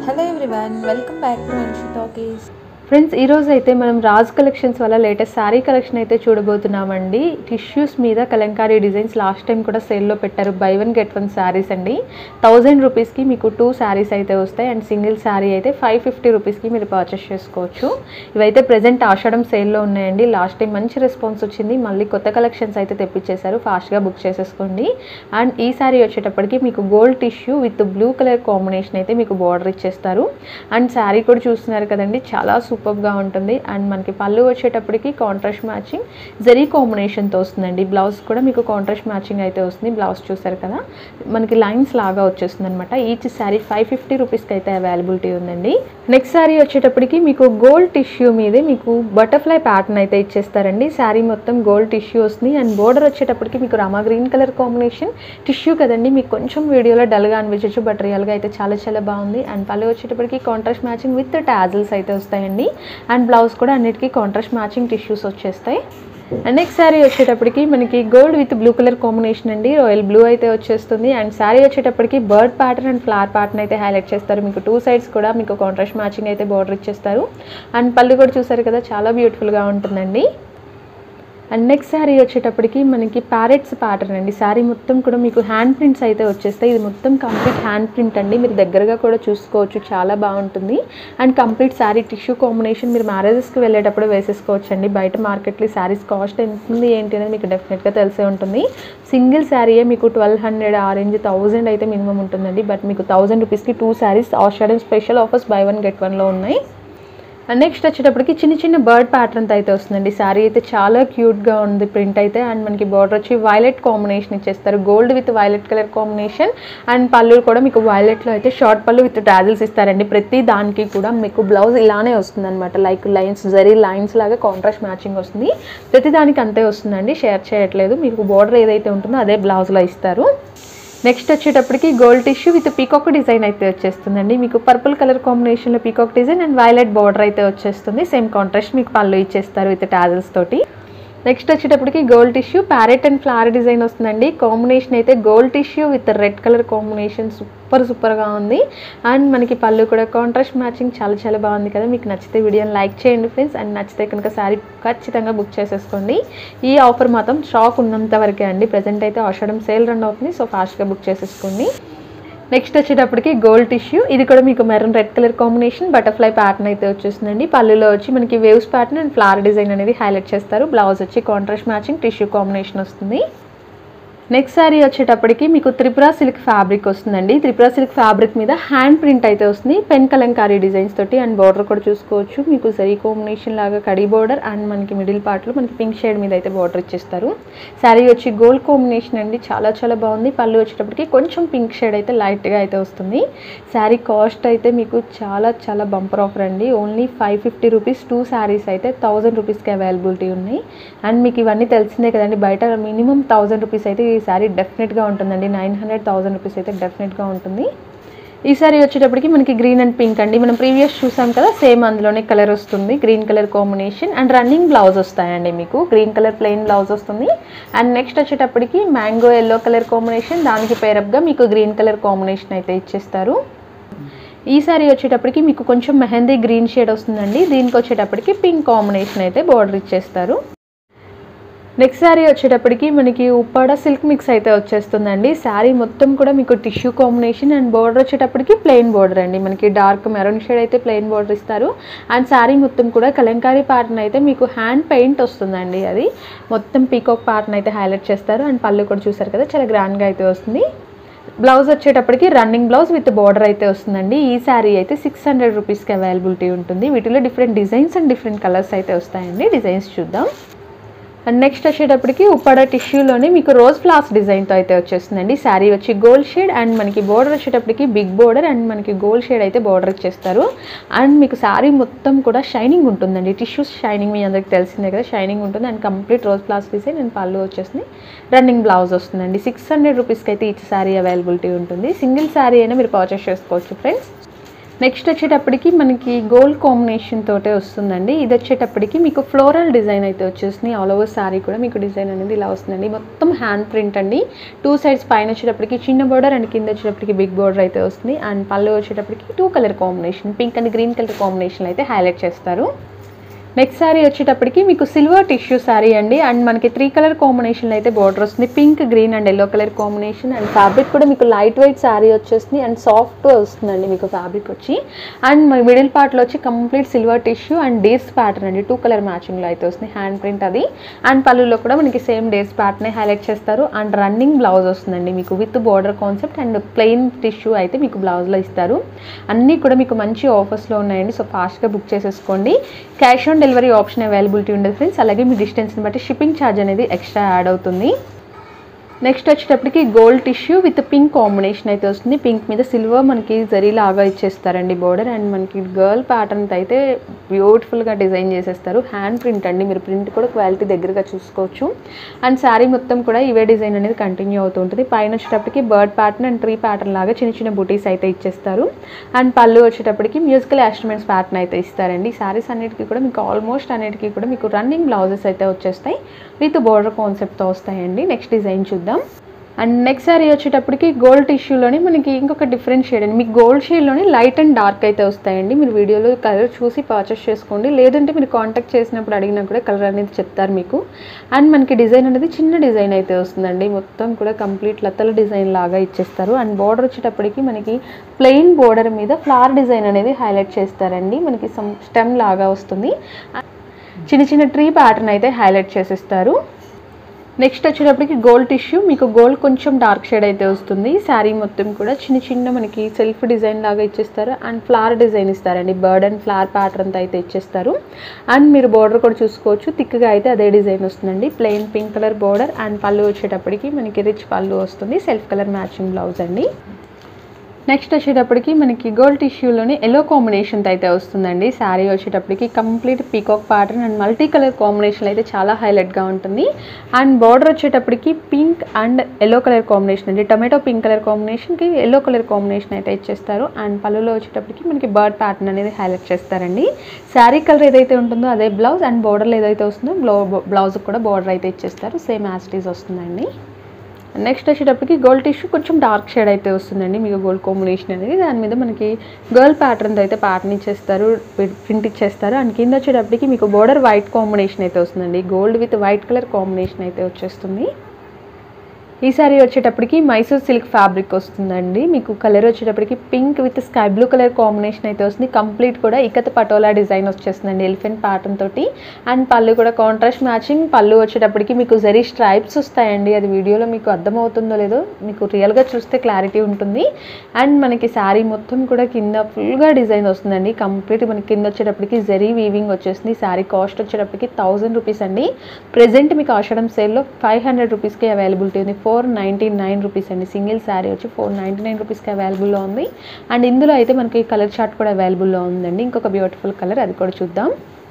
hello everyone welcome back to Anshu talkies friends ఈరోజు అయితే మనం రాజ్ కలెక్షన్స్ వల్ల లేటెస్ట్ శారీ కలెక్షన్ అయితే చూడబోతున్నామండి టిష్యూస్ మీద కలంకారీ డిజైన్స్ లాస్ట్ టైం కూడా సేల్లో పెట్టారు buy one get one saris అండి థౌజండ్ రూపీస్కి మీకు టూ శారీస్ అయితే వస్తాయి అండ్ సింగిల్ శారీ అయితే ఫైవ్ ఫిఫ్టీ రూపీస్కి మీరు పర్చేస్ చేసుకోవచ్చు ఇవైతే ప్రజెంట్ ఆషాఢం సేల్లో ఉన్నాయండి లాస్ట్ టైం మంచి రెస్పాన్స్ వచ్చింది మళ్ళీ కొత్త కలెక్షన్స్ అయితే తెప్పించేశారు ఫాస్ట్గా బుక్ చేసేసుకోండి అండ్ ఈ శారీ వచ్చేటప్పటికి మీకు gold tissue with blue colour combination అయితే మీకు బార్డర్ ఇచ్చేస్తారు అండ్ శారీ కూడా చూస్తున్నారు కదండి చాలా సూపర్గా ఉంటుంది అండ్ మనకి పళ్ళు వచ్చేటప్పటికి కాంట్రాస్ట్ మ్యాచింగ్ జరీ కాంబినేషన్తో వస్తుందండి బ్లౌజ్ కూడా మీకు కాంట్రాస్ట్ మ్యాచింగ్ అయితే వస్తుంది బ్లౌజ్ చూసారు కదా మనకి లైన్స్ లాగా వచ్చేస్తుంది అనమాట ఈచ్ శారీ ఫైవ్ ఫిఫ్టీ రూపీస్కి అయితే అవైలబిలిటీ ఉందండి నెక్స్ట్ శారీ వచ్చేటప్పటికి మీకు గోల్డ్ టిష్యూ మీదే మీకు బటర్ఫ్లై ప్యాటర్న్ అయితే ఇచ్చేస్తారండి శారీ మొత్తం గోల్డ్ టిష్యూ వస్తుంది అండ్ బోర్డర్ వచ్చేటప్పటికి మీకు రామా గ్రీన్ కలర్ కాంబినేషన్ టిష్యూ కదండి మీకు కొంచెం వీడియోలో డల్గా అనిపించచ్చు బట్ రియల్గా అయితే చాలా చాలా బాగుంది అండ్ పళ్ళు వచ్చేటప్పటికి కాంట్రాస్ట్ మ్యాచింగ్ విత్ టాజిల్స్ అయితే వస్తాయండి అండ్ బ్లౌజ్ కూడా అన్నిటికీ కాంట్రాస్ట్ మ్యాచింగ్ టిష్యూస్ వచ్చేస్తాయి అండ్ నెక్స్ట్ శారీ వచ్చేటప్పటికి మనకి gold with blue colour combination అండి రాయల్ బ్లూ అయితే వచ్చేస్తుంది అండ్ శారీ వచ్చేటప్పటికి bird pattern and flower pattern అయితే హైలైట్ చేస్తారు మీకు టూ సైడ్స్ కూడా మీకు కాంట్రాస్ట్ మ్యాచింగ్ అయితే బార్డర్ ఇచ్చేస్తారు అండ్ పళ్ళు కూడా చూసారు కదా చాలా బ్యూటిఫుల్గా ఉంటుందండి అండ్ నెక్స్ట్ శారీ వచ్చేటప్పటికి మనకి ప్యారెట్స్ ప్యాటర్న్ అండి శారీ మొత్తం కూడా మీకు హ్యాండ్ ప్రింట్స్ అయితే వచ్చేస్తాయి ఇది మొత్తం కంప్లీట్ హ్యాండ్ ప్రింట్ అండి మీరు దగ్గరగా కూడా చూసుకోవచ్చు చాలా బాగుంటుంది and complete sari tissue combination మీరు మ్యారేజెస్కి వెళ్ళేటప్పుడు వేసేసుకోవచ్చు అండి బయట మార్కెట్లో శారీస్ కాస్ట్ ఎంత ఉంది ఏంటి అనేది మీకు డెఫినెట్గా తెలిసే ఉంటుంది సింగిల్ శారీయే మీకు ట్వెల్వ్ హండ్రెడ్ ఆరెంజ్ థౌజండ్ అయితే మినిమం ఉంటుందండి బట్ మీకు థౌజండ్ రూపీస్కి two saris Ashadham special offers buy one గెట్ వన్లో ఉన్నాయి అండ్ నెక్స్ట్ వచ్చేటప్పటికి చిన్న చిన్న బర్డ్ ప్యాటర్న్తో అయితే వస్తుందండి శారీ అయితే చాలా క్యూట్గా ఉంది ప్రింట్ అయితే అండ్ మనకి బార్డర్ వచ్చి వైలెట్ కాంబినేషన్ ఇచ్చేస్తారు gold with violet colour combination and పళ్ళు కూడా మీకు వైలెట్లో అయితే షార్ట్ పళ్ళు విత్ టాజిల్స్ ఇస్తారండి ప్రతి దానికి కూడా మీకు బ్లౌజ్ ఇలానే వస్తుంది అనమాట లైక్ లైన్స్ జరీ లైన్స్ లాగా కాంట్రాస్ట్ మ్యాచింగ్ వస్తుంది ప్రతి దానికి అంతే వస్తుందండి షేర్ చేయట్లేదు మీకు బార్డర్ ఏదైతే ఉంటుందో అదే బ్లౌజ్లో ఇస్తారు నెక్స్ట్ వచ్చేటప్పటికి gold tissue with peacock design అయితే వచ్చేస్తుందండి మీకు పర్పుల్ కలర్ కాంబినేషన్లో peacock design and violet border అయితే వచ్చేస్తుంది సేమ్ కాంట్రాస్ట్ మీకు పళ్ళు ఇచ్చేస్తారు విత్ టాజల్స్ తోటి నెక్స్ట్ వచ్చేటప్పటికి gold tissue parrot and flower design వస్తుందండి కాంబినేషన్ అయితే gold tissue with red colour combination super సూపర్గా ఉంది అండ్ మనకి పళ్ళు కూడా కాంట్రాస్ట్ మ్యాచింగ్ చాలా చాలా బాగుంది కదా మీకు నచ్చితే వీడియోని లైక్ చేయండి ఫ్రెండ్స్ అండ్ నచ్చితే కనుక శారీ ఖచ్చితంగా బుక్ చేసేసుకోండి ఈ ఆఫర్ మాత్రం స్టాక్ ఉన్నంత వరకే అండి ప్రజెంట్ అయితే ఆషాఢం సేల్ రన్ అవుతుంది సో ఫాస్ట్గా బుక్ చేసేసుకోండి నెక్స్ట్ వచ్చేటప్పటికి గోల్డ్ టిష్యూ ఇది కూడా మీకు maroon red colour combination butterfly pattern అయితే వచ్చేస్తుందండి పళ్ళులో వచ్చి మనకి waves pattern and flower design అనేది హైలైట్ చేస్తారు బ్లౌజ్ వచ్చి కాంట్రాస్ట్ మ్యాచింగ్ టిష్యూ కాంబినేషన్ వస్తుంది నెక్స్ట్ శారీ వచ్చేటప్పటికి మీకు త్రిపుర సిల్క్ ఫ్యాబ్రిక్ వస్తుందండి త్రిపుర సిల్క్ ఫ్యాబ్రిక్ మీద హ్యాండ్ ప్రింట్ అయితే వస్తుంది పెన్ కలంకారీ డిజైన్స్ తోటి అండ్ బార్డర్ కూడా చూసుకోవచ్చు మీకు జరీ కాంబినేషన్ లాగా కడీ బార్డర్ అండ్ మనకి మిడిల్ పార్ట్లో మనకి పింక్ షేడ్ మీద అయితే బార్డర్ ఇచ్చేస్తారు శారీ వచ్చి గోల్డ్ కాంబినేషన్ అండి చాలా చాలా బాగుంది పళ్ళు వచ్చేటప్పటికి కొంచెం పింక్ షేడ్ అయితే లైట్గా అయితే వస్తుంది శారీ కాస్ట్ అయితే మీకు చాలా చాలా బంపర్ ఆఫర్ అండి only five fifty rupees two saris అయితే థౌజండ్ రూపీస్కి అవైలబిలిటీ ఉన్నాయి అండ్ మీకు ఇవన్నీ తెలిసిందే కదండి బయట మినిమం థౌజండ్ రూపీస్ అయితే ఈ శారీ డెఫినెట్గా ఉంటుందండి నైన్ హండ్రెడ్ థౌసండ్ రూపీస్ అయితే డెఫినెట్గా ఉంటుంది ఈ సారీ వచ్చేటప్పటికి మనకి గ్రీన్ అండ్ పింక్ అండి మనం ప్రీవియస్ చూసాం కదా సేమ్ అందులోనే కలర్ వస్తుంది green colour combination and running blouse వస్తాయండి మీకు గ్రీన్ కలర్ ప్లెయిన్ బ్లౌజ్ వస్తుంది అండ్ నెక్స్ట్ వచ్చేటప్పటికి మ్యాంగో ఎల్లో కలర్ కాంబినేషన్ దానికి పేరప్గా మీకు గ్రీన్ కలర్ కాంబినేషన్ అయితే ఇచ్చేస్తారు ఈ సారీ వచ్చేటప్పటికి మీకు కొంచెం మెహందీ గ్రీన్ షేడ్ వస్తుందండి దీనికి వచ్చేటప్పటికి పింక్ కాంబినేషన్ అయితే బార్డర్ ఇచ్చేస్తారు నెక్స్ట్ శారీ వచ్చేటప్పటికి మనకి ఉప్పాడ సిల్క్ మిక్స్ అయితే వచ్చేస్తుందండి శారీ మొత్తం కూడా మీకు టిష్యూ కాంబినేషన్ అండ్ బార్డర్ వచ్చేటప్పటికి ప్లెయిన్ బార్డర్ అండి మనకి డార్క్ మెరూన్ షేడ్ అయితే ప్లెయిన్ బార్డర్ ఇస్తారు అండ్ శారీ మొత్తం కూడా కలంకారీ ప్యాటర్న్ అయితే మీకు హ్యాండ్ పెయింట్ వస్తుందండి అది మొత్తం పీకాక్ ప్యాటర్న్ అయితే హైలైట్ చేస్తారు అండ్ పళ్ళు కూడా చూసారు కదా చాలా గ్రాండ్గా అయితే వస్తుంది బ్లౌజ్ వచ్చేటప్పటికి రన్నింగ్ బ్లౌజ్ విత్ బార్డర్ అయితే వస్తుందండి ఈ శారీ అయితే సిక్స్ హండ్రెడ్ రూపీస్కి అవైలబిలిటీ ఉంటుంది వీటిలో different designs and different colours అయితే వస్తాయండి డిజైన్స్ చూద్దాం అండ్ నెక్స్ట్ వచ్చేటప్పటికి ఉప్పాడ టిష్యూలోనే మీకు రోజ్ ఫ్లాస్ డిజైన్తో అయితే వచ్చేస్తుందండి శారీ వచ్చి గోల్డ్ షేడ్ అండ్ మనకి బోర్డర్ వచ్చేటప్పటికి బిగ్ బోర్డర్ అండ్ మనకి గోల్డ్ షేడ్ అయితే బోర్డర్ ఇచ్చేస్తారు అండ్ మీకు శారీ మొత్తం కూడా షైనింగ్ ఉంటుందండి టిష్యూస్ షైనింగ్ మీ అందరికి తెలిసిందే కదా షైనింగ్ ఉంటుంది అండ్ కంప్లీట్ రోజ్ ఫ్లాస్ డిజైన్ అండ్ పళ్ళు వచ్చేస్తుంది రన్నింగ్ బ్లౌజ్ వస్తుందండి సిక్స్ హండ్రెడ్ రూపీస్కి అయితే ఈ శారీ అవైలబిలిటీ ఉంటుంది సింగిల్ శారీ అయినా మీరు పర్చేస్ చేసుకోవచ్చు ఫ్రెండ్స్ నెక్స్ట్ వచ్చేటప్పటికి మనకి గోల్డ్ కాంబినేషన్ తోటే వస్తుందండి ఇది వచ్చేటప్పటికి మీకు ఫ్లోరల్ డిజైన్ అయితే వచ్చేస్తుంది ఆల్ ఓవర్ శారీ కూడా మీకు డిజైన్ అనేది ఇలా వస్తుందండి మొత్తం హ్యాండ్ ప్రింట్ అండి టూ సైడ్స్ పైన వచ్చేటప్పటికి చిన్న బోర్డర్ అండ్ కింద వచ్చేటప్పటికి బిగ్ బోర్డర్ అయితే వస్తుంది అండ్ పళ్ళు వచ్చేటప్పటికి two colour combination pink and green colour combination అయితే హైలైట్ చేస్తారు నెక్స్ట్ శారీ వచ్చేటప్పటికి మీకు సిల్వర్ టిష్యూ శారీ అండి అండ్ మనకి త్రీ కలర్ కాంబినేషన్లో అయితే బార్డర్ వస్తుంది pink green and yellow colour combination and fabric కూడా మీకు లైట్ వెయిట్ శారీ వచ్చేస్తుంది అండ్ సాఫ్ట్ వస్తుందండి మీకు ఫ్యాబ్రిక్ వచ్చి అండ్ మన మిడిల్ పార్ట్లో వచ్చి కంప్లీట్ సిల్వర్ టిష్యూ అండ్ డేర్స్ ప్యాటర్న్ అండి టూ కలర్ మ్యాచింగ్లో అయితే వస్తుంది హ్యాండ్ ప్రింట్ అది అండ్ పళ్ళులో కూడా మనకి సేమ్ డేర్స్ ప్యాటర్నే హైలైట్ చేస్తారు అండ్ రన్నింగ్ బ్లౌజ్ వస్తుందండి మీకు with border concept and plain tissue అయితే మీకు బ్లౌజ్లో ఇస్తారు అన్నీ కూడా మీకు మంచి ఆఫర్స్లో ఉన్నాయండి సో ఫాస్ట్గా బుక్ చేసేసుకోండి cash on delivery option availability ఉండదు ఫ్రెండ్స్ అలాగే మీ డిస్టెన్స్ని బట్టి షిప్పింగ్ ఛార్జ్ అనేది ఎక్స్ట్రా యాడ్ అవుతుంది నెక్స్ట్ వచ్చేటప్పటికి gold tissue with pink combination అయితే వస్తుంది పింక్ మీద సిల్వర్ మనకి జరీ లాగా ఇచ్చేస్తారండి బోర్డర్ అండ్ మనకి గర్ల్ ప్యాటర్న్ అయితే బ్యూటిఫుల్గా డిజైన్ చేసేస్తారు హ్యాండ్ ప్రింట్ అండి మీరు ప్రింట్ కూడా క్వాలిటీ దగ్గరగా చూసుకోవచ్చు అండ్ శారీ మొత్తం కూడా ఇవే డిజైన్ అనేది కంటిన్యూ అవుతూ ఉంటుంది పైన వచ్చేటప్పటికి bird pattern and tree pattern లాగా చిన్న చిన్న బూటీస్ అయితే ఇచ్చేస్తారు అండ్ పళ్ళు వచ్చేటప్పటికి మ్యూజికల్ ఇన్స్ట్రుమెంట్స్ ప్యాటర్న్ అయితే ఇస్తారండి శారీస్ అన్నిటికీ కూడా మీకు ఆల్మోస్ట్ అన్నిటికీ కూడా మీకు రన్నింగ్ బ్లౌజెస్ అయితే వచ్చేస్తాయి విత్ బోర్డర్ కాన్సెప్ట్తో వస్తాయండి నెక్స్ట్ డిజైన్ చూద్దాం అండ్ నెక్స్ట్ సారీ వచ్చేటప్పటికి గోల్డ్ టిష్యూలోనే మనకి ఇంకొక డిఫరెంట్ షేడ్ అండి మీకు గోల్డ్ షేడ్లోనే లైట్ అండ్ డార్క్ అయితే వస్తాయండి మీరు వీడియోలో కలర్ చూసి పర్చేస్ చేసుకోండి లేదంటే మీరు కాంటాక్ట్ చేసినప్పుడు అడిగినా కూడా కలర్ అనేది చెప్తారు మీకు అండ్ మనకి డిజైన్ అనేది చిన్న డిజైన్ అయితే వస్తుందండి మొత్తం కూడా కంప్లీట్ లతల డిజైన్ లాగా ఇచ్చేస్తారు అండ్ బార్డర్ వచ్చేటప్పటికి మనకి ప్లెయిన్ బోర్డర్ మీద ఫ్లవర్ డిజైన్ అనేది హైలైట్ చేస్తారండి మనకి సమ్ స్టెమ్ లాగా వస్తుంది చిన్న చిన్న ట్రీ ప్యాటర్న్ అయితే హైలైట్ చేసేస్తారు నెక్స్ట్ వచ్చేటప్పటికి గోల్డ్ టిష్యూ మీకు గోల్డ్ కొంచెం డార్క్ షేడ్ అయితే వస్తుంది శారీ మొత్తం కూడా చిన్న చిన్న మనకి సెల్ఫ్ డిజైన్ లాగా ఇచ్చేస్తారు అండ్ ఫ్లవర్ డిజైన్ ఇస్తారండి బర్డ్ అండ్ ఫ్లవర్ ప్యాటర్న్తో అయితే ఇచ్చేస్తారు అండ్ మీరు బార్డర్ కూడా చూసుకోవచ్చు థిక్గా అయితే అదే డిజైన్ వస్తుందండి plain pink colour border and పళ్ళు వచ్చేటప్పటికి మనకి రిచ్ పళ్ళు వస్తుంది సెల్ఫ్ కలర్ మ్యాచింగ్ బ్లౌజ్ అండి నెక్స్ట్ వచ్చేటప్పటికి మనకి గోల్డ్ టిష్యూలోనే ఎల్లో కాంబినేషన్ అయితే వస్తుందండి శారీ వచ్చేటప్పటికి complete peacock pattern and multi colour combination అయితే చాలా హైలైట్గా ఉంటుంది అండ్ బార్డర్ వచ్చేటప్పటికి pink and yellow colour combination అండి టమాటో పింక్ కలర్ కాంబినేషన్కి ఎల్లో కలర్ కాంబినేషన్ అయితే ఇచ్చేస్తారు అండ్ పళ్ళులో వచ్చేటప్పటికి మనకి బర్డ్ ప్యాటర్న్ అనేది హైలైట్ చేస్తారండి శారీ కలర్ ఏదైతే ఉంటుందో అదే బ్లౌజ్ అండ్ బార్డర్లో ఏదైతే వస్తుందో బ్లౌ బ్లౌజ్ కూడా బార్డర్ అయితే ఇచ్చేస్తారు సేమ్ యాస్టీస్ వస్తుందండి నెక్స్ట్ వచ్చేటప్పటికి గోల్డ్ టిష్యూ కొంచెం డార్క్ షేడ్ అయితే వస్తుందండి మీకు గోల్డ్ కాంబినేషన్ అనేది దాని మీద మనకి గర్ల్ ప్యాటర్న్ అయితే ప్యాటర్న్ ఇచ్చేస్తారు ప్రింట్ ఇచ్చేస్తారు అండ్ కింద వచ్చేటప్పటికి మీకు బోర్డర్ వైట్ కాంబినేషన్ అయితే వస్తుందండి gold with white colour combination అయితే వచ్చేస్తుంది ఈ సారీ వచ్చేటప్పటికి మైసూర్ సిల్క్ ఫ్యాబ్రిక్ వస్తుందండి మీకు కలర్ వచ్చేటప్పటికి pink with sky blue colour combination అయితే వస్తుంది కంప్లీట్ కూడా ఇకత పటోలా డిజైన్ వచ్చేస్తుందండి ఎలిఫెంట్ ప్యాటర్న్ తోటి అండ్ పళ్ళు కూడా కాంట్రాస్ట్ మ్యాచింగ్ పళ్ళు వచ్చేటప్పటికి మీకు జరీ స్ట్రైప్స్ వస్తాయండి అది వీడియోలో మీకు అర్థమవుతుందో లేదో మీకు రియల్గా చూస్తే క్లారిటీ ఉంటుంది అండ్ మనకి శారీ మొత్తం కూడా కింద ఫుల్గా డిజైన్ వస్తుందండి కంప్లీట్ మనకి కింద వచ్చేటప్పటికి జరీ వీవింగ్ వచ్చేస్తుంది శారీ కాస్ట్ వచ్చేటప్పటికి థౌజండ్ రూపీస్ అండి ప్రెజెంట్ మీకు ఆషాఢం సేల్లో ఫైవ్ హండ్రెడ్ రూపీస్కి అవైలబిలిటీ ఉంది ఫోర్ నైంటీ నైన్ రూపీస్ అండి సింగిల్ శారీ వచ్చి ఫోర్ నైంటీ నైన్ రూపీస్కి అవైలబుల్లో ఉంది అండ్ ఇందులో అయితే మనకి కలర్ చార్ట్ కూడా అవైలబుల్లో ఉందండి ఇంకొక బ్యూటిఫుల్ కలర్ అది కూడా చూద్దాం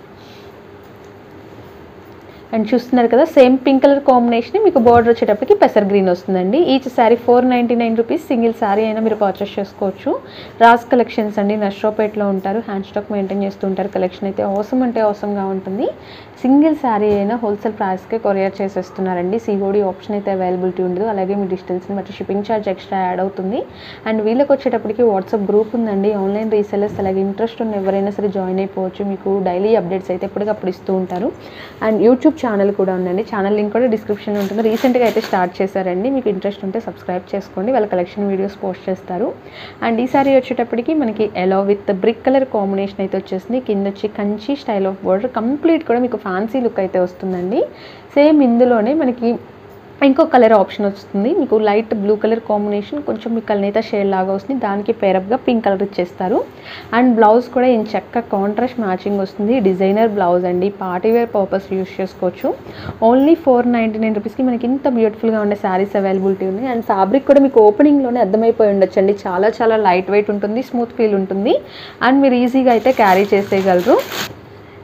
అండ్ చూస్తున్నారు కదా సేమ్ పింక్ కలర్ కాంబినేషన్ మీకు బార్డర్ వచ్చేటప్పటికి పెసర్ గ్రీన్ వస్తుందండి each sari four ninety nine rupees single sari అయినా మీరు పర్చేస్ చేసుకోవచ్చు రాస్ కలెక్షన్స్ అండి నష్రోపేట్లో ఉంటారు హ్యాండ్ స్టాక్ మెయింటైన్ చేస్తూ ఉంటారు కలెక్షన్ అయితే అవసరం అంటే అవసరంగా ఉంటుంది సింగిల్ శారీ అయినా హోల్సేల్ ప్రైస్కే కొరియర్ చేసేస్తున్నారండి సిఓడి ఆప్షన్ అయితే అవైలబిలిటీ ఉండదు అలాగే మీ డిస్టెన్స్ని బట్టి షిప్పింగ్ ఛార్జ్ ఎక్స్ట్రా యాడ్ అవుతుంది అండ్ వీళ్ళకి వచ్చేటప్పటికి వాట్సాప్ గ్రూప్ ఉందండి ఆన్లైన్ రీసెలర్స్ అలాగే ఇంట్రెస్ట్ ఉన్న ఎవరైనా సరే జాయిన్ అయిపోవచ్చు మీకు డైలీ అప్డేట్స్ అయితే ఎప్పటికప్పుడు ఇస్తూ ఉంటారు అండ్ యూట్యూబ్ ఛానల్ కూడా ఉందండి ఛానల్ లింక్ కూడా డిస్క్రిప్షన్ ఉంటుంది రీసెంట్గా అయితే స్టార్ట్ చేశారండి మీకు ఇంట్రెస్ట్ ఉంటే సబ్స్క్రైబ్ చేసుకోండి వాళ్ళ కలెక్షన్ వీడియోస్ పోస్ట్ చేస్తారు అండ్ ఈ సారీ వచ్చేటప్పటికి మనకి yellow with brick colour combination అయితే వచ్చేసింది కింద వచ్చి Kanchi style of border complete కూడా మీకు ఫ్యాన్సీ లుక్ అయితే వస్తుందండి సేమ్ ఇందులోనే మనకి ఇంకో కలర్ ఆప్షన్ వస్తుంది మీకు లైట్ బ్లూ కలర్ కాంబినేషన్ కొంచెం మీకు కల్నేత షేడ్ లాగా వస్తుంది దానికి పేరప్గా పింక్ కలర్ ఇచ్చేస్తారు అండ్ బ్లౌజ్ కూడా ఈ చెక్క కాంట్రాస్ట్ మ్యాచింగ్ వస్తుంది డిజైనర్ బ్లౌజ్ అండి పార్టీ వేర్ పర్పస్ యూస్ చేసుకోవచ్చు ఓన్లీ ఫోర్ నైంటీ నైన్ రూపీస్కి మనకి ఇంత బ్యూటిఫుల్గా ఉండే శారీస్ అవైలబిలిటీ ఉంది అండ్ ఫ్యాబ్రిక్ కూడా మీకు ఓపెనింగ్లోనే అర్థమైపోయి ఉండొచ్చు అండి చాలా చాలా లైట్ వెయిట్ ఉంటుంది స్మూత్ ఫీల్ ఉంటుంది అండ్ మీరు ఈజీగా అయితే క్యారీ చేసేయగలరు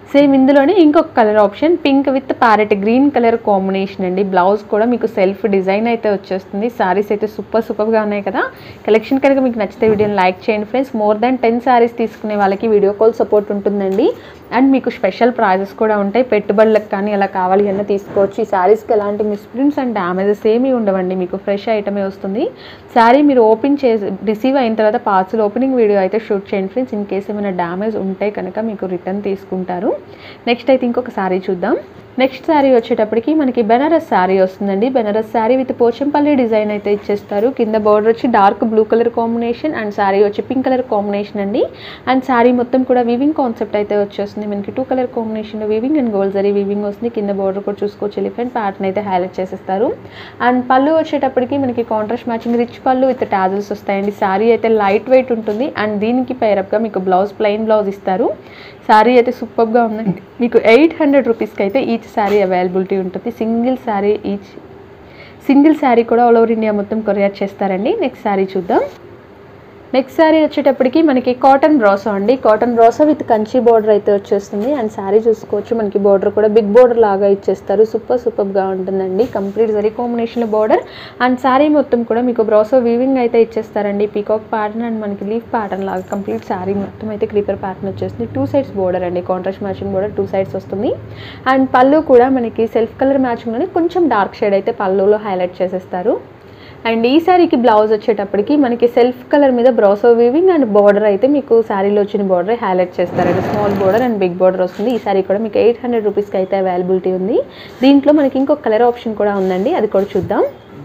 సేమ్ ఇందులోనే ఇంకొక colour option pink with parrot green colour combination అండి బ్లౌజ్ కూడా మీకు సెల్ఫ్ డిజైన్ అయితే వచ్చేస్తుంది సారీస్ అయితే సూపర్ సూపర్గా ఉన్నాయి కదా కలెక్షన్ కనుక మీకు నచ్చితే వీడియోని లైక్ చేయండి friends more than ten saris తీసుకునే వాళ్ళకి వీడియో కాల్ సపోర్ట్ ఉంటుందండి అండ్ మీకు స్పెషల్ ప్రైజెస్ కూడా ఉంటాయి పెట్టుబడులకు కానీ అలా కావాలి అన్న తీసుకోవచ్చు ఈ శారీస్కి ఎలాంటి మిస్ప్రింట్స్ అండ్ డ్యామేజెస్ ఏమీ ఉండవండి మీకు ఫ్రెష్ ఐటమే వస్తుంది శారీ మీరు ఓపెన్ చేసి రిసీవ్ అయిన తర్వాత పార్సల్ ఓపెనింగ్ వీడియో అయితే షూట్ చేయండి ఫ్రెండ్స్ ఇన్ కేసు ఏమైనా డ్యామేజ్ ఉంటే కనుక మీకు రిటర్న్ తీసుకుంటారు నెక్స్ట్ అయితే ఇంకొక శారీ చూద్దాం నెక్స్ట్ శారీ వచ్చేటప్పటికి మనకి బెనారస్ శారీ వస్తుందండి బెనారస్ శారీ విత్ పోచంపల్లి డిజైన్ అయితే ఇచ్చేస్తారు కింద బార్డర్ వచ్చి dark blue colour combination and sari వచ్చి పింక్ కలర్ కాంబినేషన్ అండి అండ్ శారీ మొత్తం కూడా వివింగ్ కాన్సెప్ట్ అయితే వచ్చేస్తుంది మనకి two colour combination weaving and gold zari weaving వస్తుంది కింద బార్డర్ కూడా చూసుకోవచ్చు ఎలిఫెంట్ ప్యాటర్న్ అయితే హైలైట్ చేసేస్తారు అండ్ పళ్ళు వచ్చేటప్పటికి మనకి కాంట్రాస్ట్ మ్యాచింగ్ రిచ్ పళ్ళు విత్ టాజల్స్ వస్తాయండి శారీ అయితే లైట్ వెయిట్ ఉంటుంది అండ్ దీనికి పైరప్గా మీకు బ్లౌజ్ ప్లెయిన్ బ్లౌజ్ ఇస్తారు శారీ అయితే సూపర్గా ఉందండి మీకు ఎయిట్ హండ్రెడ్ రూపీస్కి అయితే ఈచ్ శారీ అవైలబిలిటీ ఉంటుంది single sari each single sari కూడా ఆల్ ఓవర్ ఇండియా మొత్తం కొరియర్ చేస్తారండి నెక్స్ట్ శారీ చూద్దాం నెక్స్ట్ శారీ వచ్చేటప్పటికి మనకి కాటన్ బ్రాసో అండి cotton brasso with Kanchi border అయితే వచ్చేస్తుంది అండ్ శారీ చూసుకోవచ్చు మనకి బార్డర్ కూడా బిగ్ బార్డర్ లాగా ఇచ్చేస్తారు సూపర్ సూపర్గా ఉంటుందండి కంప్లీట్ జరీ కాంబినేషన్లో బార్డర్ అండ్ శారీ మొత్తం కూడా మీకు బ్రాసో వీవింగ్ అయితే ఇచ్చేస్తారండి పీకాక్ ప్యాటర్న్ అండ్ మనకి లీఫ్ ప్యాటర్న్ లాగా కంప్లీట్ శారీ మొత్తం అయితే క్రీపర్ ప్యాటర్న్ వచ్చేస్తుంది టూ సైడ్స్ బార్డర్ అండి contrast matching border two sides వస్తుంది అండ్ పళ్ళు కూడా మనకి సెల్ఫ్ కలర్ మ్యాచింగ్లోనే కొంచెం డార్క్ షేడ్ అయితే పళ్ళులో హైలైట్ చేసేస్తారు అండ్ ఈ శారీకి బ్లౌజ్ వచ్చేటప్పటికి మనకి సెల్ఫ్ కలర్ మీద బ్రాసో వీవింగ్ అండ్ బార్డర్ అయితే మీకు శారీలో వచ్చిన బార్డర్ హైలైట్ చేస్తారండి small border and big border వస్తుంది ఈ శారీ కూడా మీకు ఎయిట్ హండ్రెడ్ రూపీస్కి అయితే అవైలబిలిటీ ఉంది దీంట్లో మనకి ఇంకొక కలర్ ఆప్షన్ కూడా ఉందండి అది కూడా చూద్దాం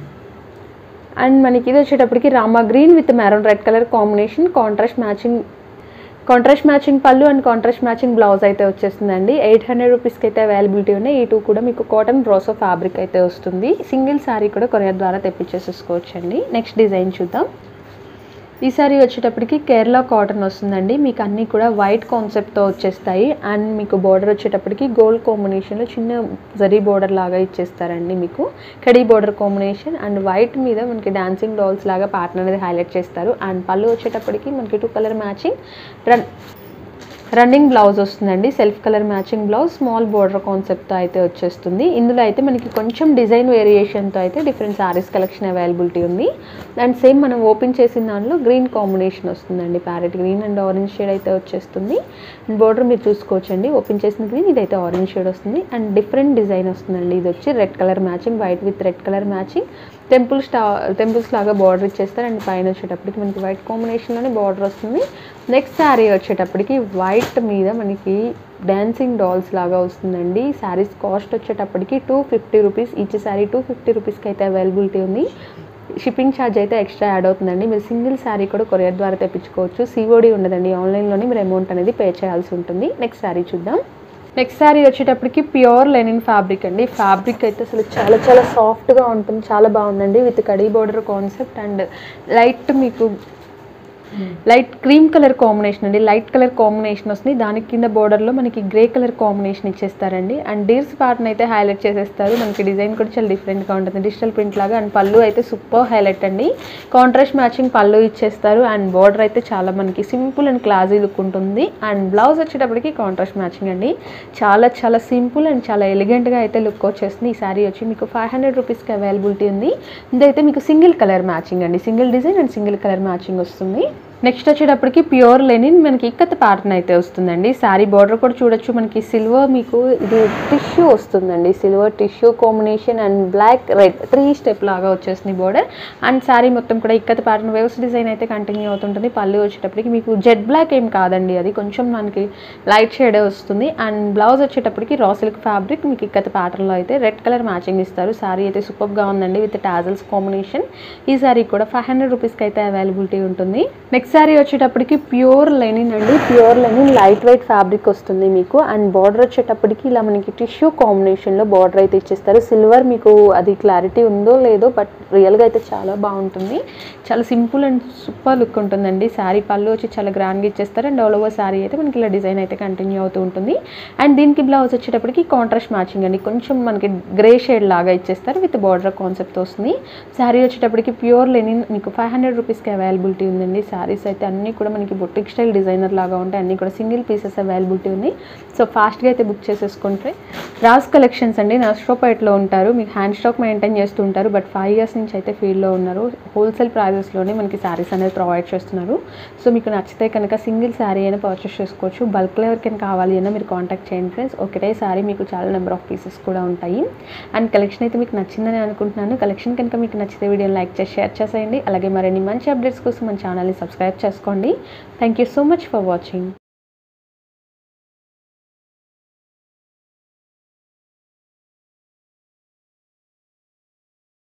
అండ్ మనకి ఇది వచ్చేటప్పటికి Rama green with maroon red colour combination contrast matching contrast matching పళ్ళు అండ్ కాంట్రాస్ట్ మ్యాచింగ్ బ్లౌజ్ అయితే వచ్చేస్తుందండి ఎయిట్ హండ్రెడ్ రూపీస్కి అయితే అవైలబిలిటీ ఉన్నాయి ఈ టూ కూడా మీకు కాటన్ బ్రోసో ఫ్యాబ్రిక్ అయితే వస్తుంది సింగిల్ శారీ కూడా కొరియర్ ద్వారా తెప్పించేసేసుకోవచ్చండి నెక్స్ట్ డిజైన్ చూద్దాం ఈ సారీ వచ్చేటప్పటికి కేరళ కాటన్ వస్తుందండి మీకు అన్నీ కూడా వైట్ కాన్సెప్ట్తో వచ్చేస్తాయి అండ్ మీకు బార్డర్ వచ్చేటప్పటికి గోల్డ్ కాంబినేషన్లో చిన్న జరీ బార్డర్ లాగా ఇచ్చేస్తారండి మీకు కడీ బార్డర్ కాంబినేషన్ అండ్ వైట్ మీద మనకి డాన్సింగ్ డాల్స్ లాగా ప్యాటర్న్ అనేది హైలైట్ చేస్తారు అండ్ పళ్ళు వచ్చేటప్పటికి మనకి two colour matching run running blouse వస్తుందండి self colour matching blouse small border కాన్సెప్ట్తో అయితే వచ్చేస్తుంది ఇందులో అయితే మనకి కొంచెం డిజైన్ వేరియేషన్తో అయితే డిఫరెంట్ సారీస్ కలెక్షన్ అవైలబిలిటీ ఉంది అండ్ సేమ్ మనం ఓపెన్ చేసిన దానిలో గ్రీన్ కాంబినేషన్ వస్తుందండి parrot green and orange shade అయితే వచ్చేస్తుంది అండ్ బోర్డర్ మీరు చూసుకోవచ్చండి ఓపెన్ చేసిన గ్రీన్ ఇదైతే ఆరెంజ్ షేడ్ వస్తుంది అండ్ డిఫరెంట్ డిజైన్ వస్తుందండి ఇది వచ్చి red colour matching white with red colour matching temple స్టా టెంపుల్స్ లాగా బార్డర్ ఇచ్చేస్తారు అండ్ పైన వచ్చేటప్పటికి మనకి వైట్ కాంబినేషన్లోనే బార్డర్ వస్తుంది నెక్స్ట్ శారీ వచ్చేటప్పటికి వైట్ మీద మనకి డాన్సింగ్ డాల్స్ లాగా వస్తుందండి శారీస్ కాస్ట్ వచ్చేటప్పటికి two fifty rupees each sari two fifty రూపీస్కి అయితే అవైలబిలిటీ ఉంది షిప్పింగ్ ఛార్జ్ అయితే ఎక్స్ట్రా యాడ్ అవుతుందండి మీరు సింగిల్ శారీ కూడా కొరియర్ ద్వారా తెప్పించుకోవచ్చు సిఓడి ఉండదండి ఆన్లైన్లోనే మీరు అమౌంట్ అనేది పే చేయాల్సి ఉంటుంది నెక్స్ట్ శారీ చూద్దాం నెక్స్ట్ శారీ వచ్చేటప్పటికి ప్యూర్ లెనిన్ ఫ్యాబ్రిక్ అండి ఫ్యాబ్రిక్ అయితే అసలు చాలా చాలా సాఫ్ట్గా ఉంటుంది చాలా బాగుందండి విత్ కడీ బోర్డర్ కాన్సెప్ట్ అండ్ లైట్ మీకు లైట్ క్రీమ్ కలర్ కాంబినేషన్ అండి లైట్ కలర్ కాంబినేషన్ వస్తుంది దానికి కింద బోర్డర్లో మనకి గ్రే కలర్ కాంబినేషన్ ఇచ్చేస్తారండి అండ్ డీర్స్ పార్ట్ని అయితే హైలైట్ చేసేస్తారు మనకి డిజైన్ కూడా చాలా డిఫరెంట్గా ఉంటుంది డిజిటల్ ప్రింట్ లాగా అండ్ పళ్ళు అయితే సూపర్ హైలైట్ అండి కాంట్రాస్ట్ మ్యాచింగ్ పళ్ళు ఇచ్చేస్తారు అండ్ బార్డర్ అయితే చాలా మనకి సింపుల్ అండ్ క్లాజీ లుక్ ఉంటుంది అండ్ బ్లౌజ్ వచ్చేటప్పటికి కాంట్రాస్ట్ మ్యాచింగ్ అండి చాలా చాలా సింపుల్ అండ్ చాలా ఎలిగెంట్గా అయితే లుక్ వచ్చేస్తుంది ఈ శారీ వచ్చి మీకు ఫైవ్ హండ్రెడ్ రూపీస్కి అవైలబిలిటీ ఉంది ఇదైతే మీకు సింగిల్ కలర్ మ్యాచింగ్ అండి single design and single colour matching వస్తుంది నెక్స్ట్ వచ్చేటప్పటికి ప్యూర్ లెనిన్ మనకి ఇక్కత్ ప్యాటర్న్ అయితే వస్తుందండి శారీ బార్డర్ కూడా చూడొచ్చు మనకి సిల్వర్ మీకు ఇది టిష్యూ వస్తుందండి silver tissue combination and black red three step లాగా వచ్చేస్తుంది బార్డర్ అండ్ శారీ మొత్తం కూడా ఇక్కత్ ప్యాటర్న్ వేవ్స్ డిజైన్ అయితే కంటిన్యూ అవుతుంటుంది పళ్ళు వచ్చేటప్పటికి మీకు జెడ్ బ్లాక్ ఏం కాదండి అది కొంచెం మనకి లైట్ షేడే వస్తుంది అండ్ బ్లౌజ్ వచ్చేటప్పటికి రా సిల్క్ ఫ్యాబ్రిక్ మీకు ఇక్కత్ ప్యాటర్న్లో అయితే రెడ్ కలర్ మ్యాచింగ్ ఇస్తారు శారీ అయితే సూపర్గా ఉందండి విత్ టాజల్స్ కాంబినేషన్ ఈ శారీ కూడా ఫైవ్ హండ్రెడ్ రూపీస్కి అయితే అవైలబిలిటీ ఉంటుంది నెక్స్ట్ శారీ వచ్చేటప్పటికి ప్యూర్ లెనిన్ అండి pure linen light weight fabric వస్తుంది మీకు అండ్ బార్డర్ వచ్చేటప్పటికి ఇలా మనకి టిష్యూ కాంబినేషన్లో బార్డర్ అయితే ఇచ్చేస్తారు సిల్వర్ మీకు అది క్లారిటీ ఉందో లేదో బట్ రియల్గా అయితే చాలా బాగుంటుంది చాలా సింపుల్ అండ్ సూపర్ లుక్ ఉంటుందండి శారీ పళ్ళు వచ్చి చాలా గ్రాండ్గా ఇచ్చేస్తారు అండ్ ఆల్ ఓవర్ శారీ అయితే మనకి ఇలా డిజైన్ అయితే కంటిన్యూ అవుతూ ఉంటుంది అండ్ దీనికి బ్లౌజ్ వచ్చేటప్పటికి కాంట్రాస్ట్ మ్యాచింగ్ అండి కొంచెం మనకి గ్రే షేడ్ లాగా ఇచ్చేస్తారు విత్ బార్డర్ కాన్సెప్ట్ వస్తుంది శారీ వచ్చేటప్పటికి ప్యూర్ లెనిన్ మీకు ఫైవ్ హండ్రెడ్ రూపీస్కి అవైలబిలిటీ ఉందండి శారీ పీసెస్ అయితే అన్నీ కూడా మనకి బొటిక్ స్టైల్ డిజైనర్ లాగా ఉంటాయి అన్నీ కూడా సింగిల్ పీసెస్ అవైలబిలిటీ ఉన్నాయి సో ఫాస్ట్గా అయితే బుక్ చేసేసుకుంటే రాజ్ కలెక్షన్స్ అండి నర్స్ట్రోపేట్లో ఉంటారు మీకు హ్యాండ్ స్టాక్ మెయింటైన్ చేస్తూ ఉంటారు బట్ ఫైవ్ ఇయర్స్ నుంచి అయితే ఫీల్డ్లో ఉన్నారు హోల్సేల్ ప్రైజెస్లోనే మనకి శారీస్ అనేది ప్రొవైడ్ చేస్తున్నారు సో మీకు నచ్చితే కనుక సింగిల్ శారీ అయినా పర్చేస్ చేసుకోవచ్చు బల్క్లో ఎవరికైనా కావాలి అన్నా మీరు కాంటాక్ట్ చేయండి ఫ్రెండ్స్ ఒకటే శారీ మీకు చాలా నెంబర్ ఆఫ్ పీసెస్ కూడా ఉంటాయి అండ్ కలెక్షన్ అయితే మీకు నచ్చిందని అనుకుంటున్నాను కలెక్షన్ కనుక మీకు నచ్చితే వీడియోని లైక్ చేసి షేర్ చేసేయండి అలాగే మరిన్ని మంచి అప్డేట్స్ కోసం మన ఛానల్ని సబ్స్క్రైబ్ చేసుకోండి thank you so much for watching